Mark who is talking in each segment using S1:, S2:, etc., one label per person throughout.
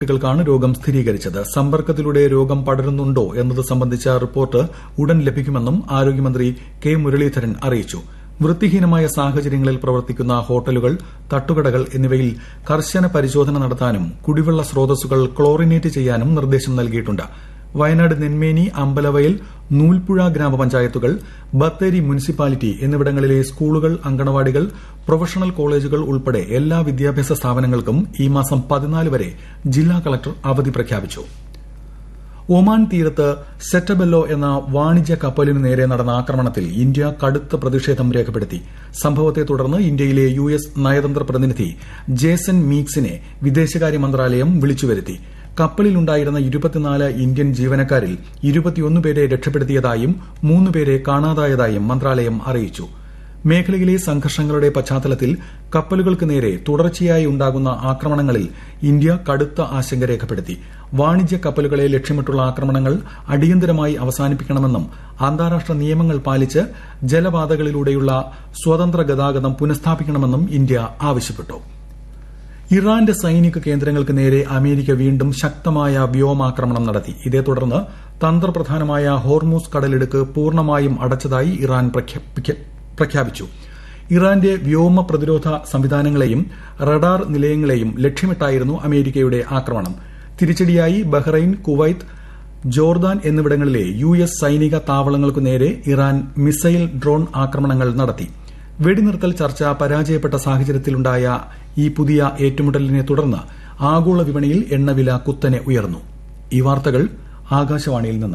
S1: കുട്ടികൾക്കാണ് രോഗം സ്ഥിരീകരിച്ചത് സമ്പർക്കത്തിലൂടെ രോഗം പടരുന്നുണ്ടോ എന്നത് സംബന്ധിച്ച റിപ്പോർട്ട് ഉടൻ ലഭിക്കുമെന്നും ആരോഗ്യമന്ത്രി കെ മുരളീധരൻ അറിയിച്ചു വൃത്തിഹീനമായ സാഹചര്യങ്ങളിൽ പ്രവർത്തിക്കുന്ന ഹോട്ടലുകൾ തട്ടുകടകൾ എന്നിവയിൽ കർശന പരിശോധന നടത്താനും കുടിവെള്ള സ്രോതസ്സുകൾ ക്ലോറിനേറ്റ് ചെയ്യാനും നിർദ്ദേശം നൽകിയിട്ടുണ്ട് വയനാട് നെന്മേനി അമ്പലവയൽ നൂൽപ്പുഴ ഗ്രാമപഞ്ചായത്തുകൾ ബത്തേരി മുനിസിപ്പാലിറ്റി എന്നിവിടങ്ങളിലെ സ്കൂളുകൾ അങ്കണവാടികൾ പ്രൊഫഷണൽ കോളേജുകൾ ഉൾപ്പെടെ എല്ലാ വിദ്യാഭ്യാസ സ്ഥാപനങ്ങൾക്കും ഈ മാസം പതിനാല് വരെ ജില്ലാ കളക്ടർ അവധി പ്രഖ്യാപിച്ചു ഒമാൻ തീരത്ത് സെറ്റബെല്ലോ എന്ന വാണിജ്യ കപ്പലിനു നേരെ നടന്ന ആക്രമണത്തിൽ ഇന്ത്യ കടുത്ത പ്രതിഷേധം രേഖപ്പെടുത്തി സംഭവത്തെ തുടർന്ന് ഇന്ത്യയിലെ യു എസ് നയതന്ത്ര പ്രതിനിധി ജേസൺ മീക്സിനെ വിദേശകാര്യ മന്ത്രാലയം വിളിച്ചുവരുത്തി കപ്പലിലുണ്ടായിരുന്ന ഇരുപത്തിനാല് ഇന്ത്യൻ ജീവനക്കാരിൽ ഇരുപത്തിയൊന്ന് പേരെ രക്ഷപ്പെടുത്തിയതായും മൂന്നുപേരെ കാണാതായതായും മന്ത്രാലയം അറിയിച്ചു മേഖലയിലെ സംഘർഷങ്ങളുടെ പശ്ചാത്തലത്തിൽ കപ്പലുകൾക്ക് നേരെ തുടർച്ചയായി ഉണ്ടാകുന്ന ആക്രമണങ്ങളിൽ ഇന്ത്യ കടുത്ത ആശങ്ക രേഖപ്പെടുത്തി വാണിജ്യ കപ്പലുകളെ ലക്ഷ്യമിട്ടുള്ള ആക്രമണങ്ങൾ അടിയന്തരമായി അവസാനിപ്പിക്കണമെന്നും അന്താരാഷ്ട്ര നിയമങ്ങൾ പാലിച്ച് ജലപാതകളിലൂടെയുള്ള സ്വതന്ത്ര ഗതാഗതം പുനഃസ്ഥാപിക്കണമെന്നും ഇന്ത്യ ആവശ്യപ്പെട്ടു ഇറാന്റെ സൈനിക കേന്ദ്രങ്ങൾക്ക് നേരെ അമേരിക്ക വീണ്ടും ശക്തമായ വ്യോമാക്രമണം നടത്തി ഇതേ തുടർന്ന് തന്ത്രപ്രധാനമായ ഹോർമൂസ് കടലിടുക്ക് പൂർണ്ണമായും അടച്ചതായി ഇറാൻ പ്രഖ്യാപിച്ചു ഇറാന്റെ വ്യോമ പ്രതിരോധ സംവിധാനങ്ങളെയും റഡാർ നിലയങ്ങളെയും ലക്ഷ്യമിട്ടായിരുന്നു അമേരിക്കയുടെ ആക്രമണം തിരിച്ചടിയായി ബഹ്റൈൻ കുവൈത്ത് ജോർദാൻ എന്നിവിടങ്ങളിലെ യു എസ് സൈനിക താവളങ്ങൾക്കു നേരെ ഇറാൻ മിസൈൽ ഡ്രോൺ ആക്രമണങ്ങൾ നടത്തി വെടിനിർത്തൽ ചർച്ച പരാജയപ്പെട്ട സാഹചര്യത്തിലുണ്ടായ ഈ പുതിയ ഏറ്റുമുട്ടലിനെ തുടർന്ന് ആഗോള വിപണിയിൽ എണ്ണവില കുത്തനെ ഉയർന്നു ഈ വാർത്തകൾ ആകാശവാണിയിൽ നിന്ന്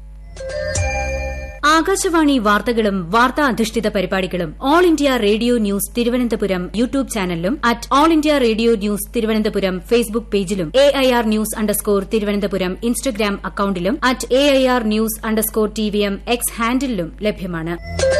S2: ആകാശവാണി വാർത്തകളും വാർത്താ അധിഷ്ഠിത പരിപാടികളും all India radio news Thiruvananthapuram YouTube ചാനലിലും at all India radio news Thiruvananthapuram Facebook പേജിലും A I R news underscore Thiruvananthapuram Instagram അക്കൌണ്ടിലും at A I R news underscore T V M X ഹാൻഡിലും ലഭ്യമാണ്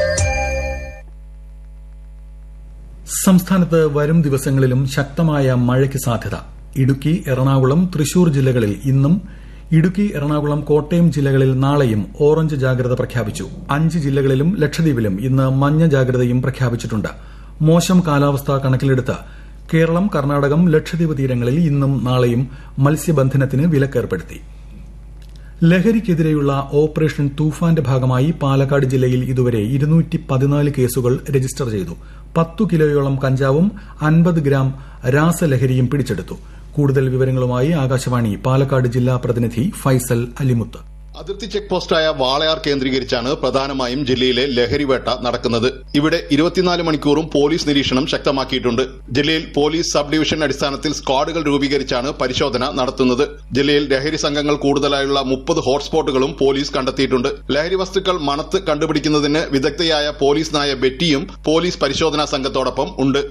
S1: സംസ്ഥാനത്ത് വരും ദിവസങ്ങളിലും ശക്തമായ മഴയ്ക്ക് സാധ്യത ഇടുക്കി എറണാകുളം തൃശൂർ ജില്ലകളിൽ ഇന്നും ഇടുക്കി എറണാകുളം കോട്ടയം ജില്ലകളിൽ നാളെയും ഓറഞ്ച് ജാഗ്രത പ്രഖ്യാപിച്ചു അഞ്ച് ജില്ലകളിലും ലക്ഷദ്വീപിലും ഇന്ന് മഞ്ഞ ജാഗ്രതയും പ്രഖ്യാപിച്ചിട്ടുണ്ട് മോശം കാലാവസ്ഥ കണക്കിലെടുത്ത് കേരളം കർണാടകം ലക്ഷദ്വീപ് തീരങ്ങളിൽ ഇന്നും നാളെയും മത്സ്യബന്ധനത്തിന് വിലക്കേർപ്പെടുത്തി ലഹരിക്കെതിരെയുള്ള ഓപ്പറേഷൻ തൂഫാന്റെ ഭാഗമായി പാലക്കാട് ജില്ലയിൽ ഇതുവരെ കേസുകൾ രജിസ്റ്റർ ചെയ്തു പത്തു കിലോയോളം കഞ്ചാവും അൻപത് ഗ്രാം രാസലഹരിയും പിടിച്ചെടുത്തു കൂടുതൽ വിവരങ്ങളുമായി ആകാശവാണി പാലക്കാട് ജില്ലാ പ്രതിനിധി ഫൈസൽ അലിമുത്ത്
S3: അതിർത്തി ചെക്ക് പോസ്റ്റായ വാളയാർ കേന്ദ്രീകരിച്ചാണ് പ്രധാനമായും ജില്ലയിലെ ലഹരിവേട്ട നടക്കുന്നത് ഇവിടെ ഇരുപത്തിനാല് മണിക്കൂറും പോലീസ് നിരീക്ഷണം ശക്തമാക്കിയിട്ടുണ്ട് ജില്ലയിൽ പോലീസ് സബ് ഡിവിഷൻ അടിസ്ഥാനത്തിൽ സ്ക്വാഡുകൾ രൂപീകരിച്ചാണ് പരിശോധന നടത്തുന്നത് ജില്ലയിൽ ലഹരി സംഘങ്ങൾ കൂടുതലായുള്ള മുപ്പത് ഹോട്ട്സ്പോട്ടുകളും പോലീസ് കണ്ടെത്തിയിട്ടുണ്ട് ലഹരി വസ്തുക്കൾ മണത്ത് കണ്ടുപിടിക്കുന്നതിന് വിദഗ്ധയായ പോലീസ് നായ ബെറ്റിയും പോലീസ് പരിശോധനാ സംഘത്തോടൊപ്പം ഉണ്ട്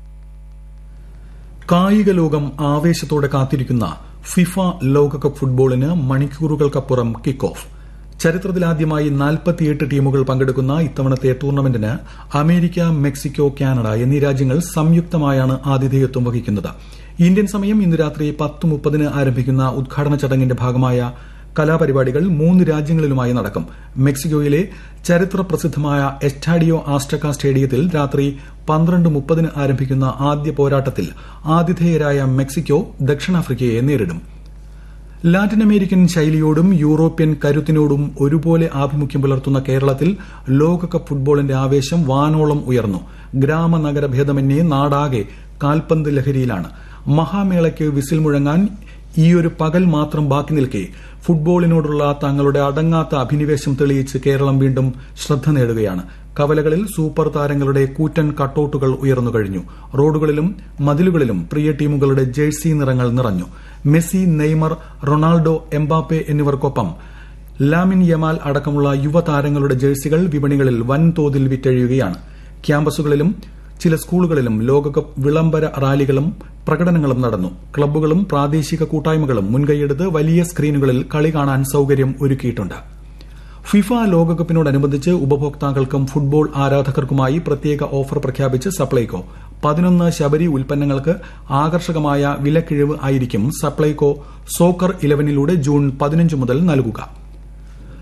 S1: കായിക ലോകം ആവേശത്തോടെ കാത്തിരിക്കുന്ന ഫിഫ ലോകകപ്പ് ഫുട്ബോളിന് മണിക്കൂറുകൾക്കപ്പുറം കിക്ക് ഓഫ് ചരിത്രത്തിലാദ്യമായി നാൽപ്പത്തിയെട്ട് ടീമുകൾ പങ്കെടുക്കുന്ന ഇത്തവണത്തെ ടൂർണമെന്റിന് അമേരിക്ക മെക്സിക്കോ കാനഡ എന്നീ രാജ്യങ്ങൾ സംയുക്തമായാണ് ആതിഥേയത്വം വഹിക്കുന്നത് ഇന്ത്യൻ സമയം ഇന്ന് രാത്രി പത്ത് മുപ്പതിന് ആരംഭിക്കുന്ന ഉദ്ഘാടന ചടങ്ങിന്റെ ഭാഗമായ കലാപരിപാടികൾ മൂന്ന് രാജ്യങ്ങളിലുമായി നടക്കും മെക്സിക്കോയിലെ ചരിത്ര പ്രസിദ്ധമായ എസ്റ്റാഡിയോ ആസ്റ്റക്ക സ്റ്റേഡിയത്തിൽ രാത്രി പന്ത്രണ്ട് മുപ്പതിന് ആരംഭിക്കുന്ന ആദ്യ പോരാട്ടത്തിൽ ആതിഥേയരായ മെക്സിക്കോ ദക്ഷിണാഫ്രിക്കയെ നേരിടും ലാറ്റിൻ അമേരിക്കൻ ശൈലിയോടും യൂറോപ്യൻ കരുത്തിനോടും ഒരുപോലെ ആഭിമുഖ്യം പുലർത്തുന്ന കേരളത്തിൽ ലോകകപ്പ് ഫുട്ബോളിന്റെ ആവേശം വാനോളം ഉയർന്നു ഗ്രാമ നഗര ഭേദമന്യേ നാടാകെ കാൽപന്ത് ലഹരിയിലാണ് മഹാമേളയ്ക്ക് വിസിൽ മുഴങ്ങാൻ ഈയൊരു പകൽ മാത്രം ബാക്കി നിൽക്കെ ഫുട്ബോളിനോടുള്ള തങ്ങളുടെ അടങ്ങാത്ത അഭിനിവേശം തെളിയിച്ച് കേരളം വീണ്ടും ശ്രദ്ധ നേടുകയാണ് കവലകളിൽ സൂപ്പർ താരങ്ങളുടെ കൂറ്റൻ കട്ടൌട്ടുകൾ ഉയർന്നു കഴിഞ്ഞു റോഡുകളിലും മതിലുകളിലും പ്രിയ ടീമുകളുടെ ജേഴ്സി നിറങ്ങൾ നിറഞ്ഞു മെസ്സി നെയ്മർ റൊണാൾഡോ എംബാപ്പെ എന്നിവർക്കൊപ്പം ലാമിൻ യമാൽ അടക്കമുള്ള യുവതാരങ്ങളുടെ ജേഴ്സികൾ വിപണികളിൽ വൻതോതിൽ വിറ്റഴിയുകയാണ് ക്യാമ്പസുകളിലും ചില സ്കൂളുകളിലും ലോകകപ്പ് വിളംബര റാലികളും പ്രകടനങ്ങളും നടന്നു ക്ലബ്ബുകളും പ്രാദേശിക കൂട്ടായ്മകളും മുൻകൈയെടുത്ത് വലിയ സ്ക്രീനുകളിൽ കളി കാണാൻ സൌകര്യം ഒരുക്കിയിട്ടുണ്ട് ഫിഫ ലോകകപ്പിനോടനുബന്ധിച്ച് ഉപഭോക്താക്കൾക്കും ഫുട്ബോൾ ആരാധകർക്കുമായി പ്രത്യേക ഓഫർ പ്രഖ്യാപിച്ച് സപ്ലൈകോ പതിനൊന്ന് ശബരി ഉൽപ്പന്നങ്ങൾക്ക് ആകർഷകമായ വിലക്കിഴിവ് ആയിരിക്കും സപ്ലൈകോ സോക്കർ ഇലവനിലൂടെ ജൂൺ പതിനഞ്ച് മുതൽ നൽകുക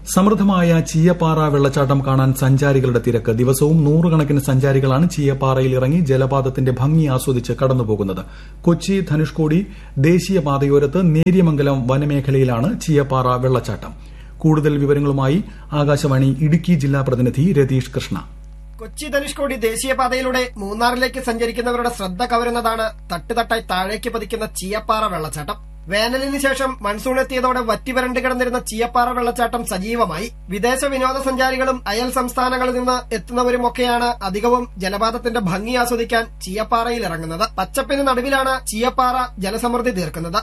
S1: സമൃദ്ധമായ ചീയപ്പാറ വെള്ളച്ചാട്ടം കാണാൻ സഞ്ചാരികളുടെ തിരക്ക് ദിവസവും നൂറുകണക്കിന് സഞ്ചാരികളാണ് ചീയപ്പാറയിൽ ഇറങ്ങി ജലപാതത്തിന്റെ ഭംഗി ആസ്വദിച്ച് കടന്നുപോകുന്നത് കൊച്ചി ധനുഷ്കോടി ദേശീയപാതയോരത്ത് നേര്യമംഗലം വനമേഖലയിലാണ് ചീയപ്പാറ വെള്ളച്ചാട്ടം കൂടുതൽ വിവരങ്ങളുമായി ആകാശവാണി ഇടുക്കി ജില്ലാ പ്രതിനിധി രതീഷ് കൃഷ്ണ
S4: കൊച്ചി ധനുഷ്കോടി ദേശീയപാതയിലൂടെ മൂന്നാറിലേക്ക് സഞ്ചരിക്കുന്നവരുടെ ശ്രദ്ധ കവരുന്നതാണ് തട്ടുതട്ടായി താഴേക്ക് പതിക്കുന്ന ചീയപ്പാറ വെള്ളച്ചാട്ടം വേനലിന് ശേഷം മൺസൂൺ എത്തിയതോടെ വറ്റിവരണ്ട് കിടന്നിരുന്ന ചീയപ്പാറ വെള്ളച്ചാട്ടം സജീവമായി വിദേശ വിനോദസഞ്ചാരികളും അയൽ സംസ്ഥാനങ്ങളിൽ നിന്ന് എത്തുന്നവരുമൊക്കെയാണ് അധികവും ജലപാതത്തിന്റെ ഭംഗി ആസ്വദിക്കാൻ ചീയപ്പാറയിൽ ഇറങ്ങുന്നത് പച്ചപ്പിന് നടുവിലാണ് ചീയപ്പാറ ജലസമൃദ്ധി തീർക്കുന്നത്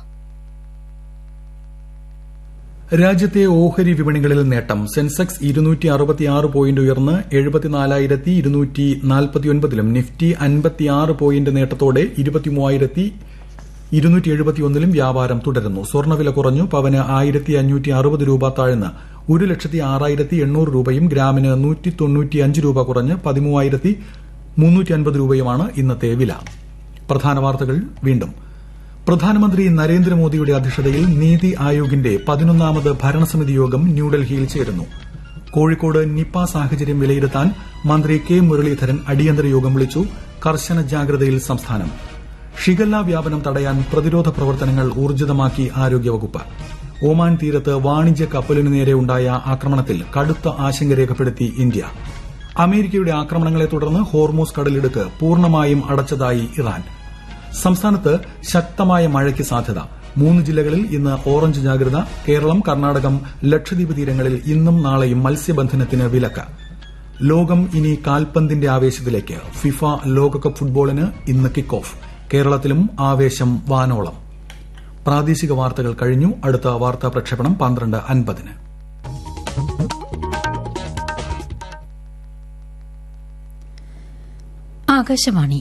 S1: രാജ്യത്തെ ഓഹരി വിപണികളിൽ നേട്ടം സെൻസെക്സ് ഇരുന്നൂറ്റി അറുപത്തിയാറ് പോയിന്റ് ഉയർന്ന് എഴുപത്തിനാലായിരത്തി ഇരുന്നൂറ്റി നാൽപ്പത്തിയൊൻപതിലും നിഫ്റ്റി അൻപത്തിയാറ് പോയിന്റ് നേട്ടത്തോടെ ഇരുപത്തിമൂവായിരത്തി ഇരുന്നൂറ്റി എഴുപത്തിയൊന്നിലും വ്യാപാരം തുടരുന്നു സ്വർണ്ണവില കുറഞ്ഞു പവന് ആയിരത്തി അഞ്ഞൂറ്റി അറുപത് രൂപ താഴ്ന്ന് ഒരു ലക്ഷത്തി ആറായിരത്തി എണ്ണൂറ് രൂപയും ഗ്രാമിന് നൂറ്റി തൊണ്ണൂറ്റിയഞ്ച് രൂപ കുറഞ്ഞ് പതിമൂവായിരത്തി മുന്നൂറ്റി അൻപത് രൂപയുമാണ് ഇന്നത്തെ വില പ്രധാന വാർത്തകൾ വീണ്ടും പ്രധാനമന്ത്രി നരേന്ദ്രമോദിയുടെ അധ്യക്ഷതയിൽ നീതി ആയോഗിന്റെ പതിനൊന്നാമത് ഭരണസമിതി യോഗം ന്യൂഡൽഹിയിൽ ചേരുന്നു കോഴിക്കോട് നിപ്പ സാഹചര്യം വിലയിരുത്താൻ മന്ത്രി കെ മുരളീധരൻ അടിയന്തര യോഗം വിളിച്ചു കർശന ജാഗ്രതയിൽ സംസ്ഥാനം ഷിഗല്ല വ്യാപനം തടയാൻ പ്രതിരോധ പ്രവർത്തനങ്ങൾ ഊർജിതമാക്കി ആരോഗ്യവകുപ്പ് ഒമാൻ തീരത്ത് വാണിജ്യ കപ്പലിനു നേരെ ഉണ്ടായ ആക്രമണത്തിൽ കടുത്ത ആശങ്ക രേഖപ്പെടുത്തി ഇന്ത്യ അമേരിക്കയുടെ ആക്രമണങ്ങളെ തുടർന്ന് ഹോർമോസ് കടലിടുക്ക് പൂർണ്ണമായും അടച്ചതായി ഇറാൻ സംസ്ഥാനത്ത് ശക്തമായ മഴയ്ക്ക് സാധ്യത മൂന്ന് ജില്ലകളിൽ ഇന്ന് ഓറഞ്ച് ജാഗ്രത കേരളം കർണാടകം ലക്ഷദ്വീപ് തീരങ്ങളിൽ ഇന്നും നാളെയും മത്സ്യബന്ധനത്തിന് വിലക്ക് ലോകം ഇനി കാൽപന്തിന്റെ ആവേശത്തിലേക്ക് ഫിഫ ലോകകപ്പ് ഫുട്ബോളിന് ഇന്ന് കിക്ക് ഓഫ് കേരളത്തിലും ആവേശം വാനോളം പ്രാദേശിക വാർത്തകൾ കഴിഞ്ഞു അടുത്ത വാർത്താ പ്രക്ഷേപണം പന്ത്രണ്ട് അൻപതിന്
S5: ആകാശവാണി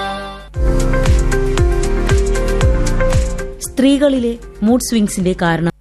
S6: സ്ത്രീകളിലെ മൂഡ് സ്വിങ്സിന്റെ കാരണം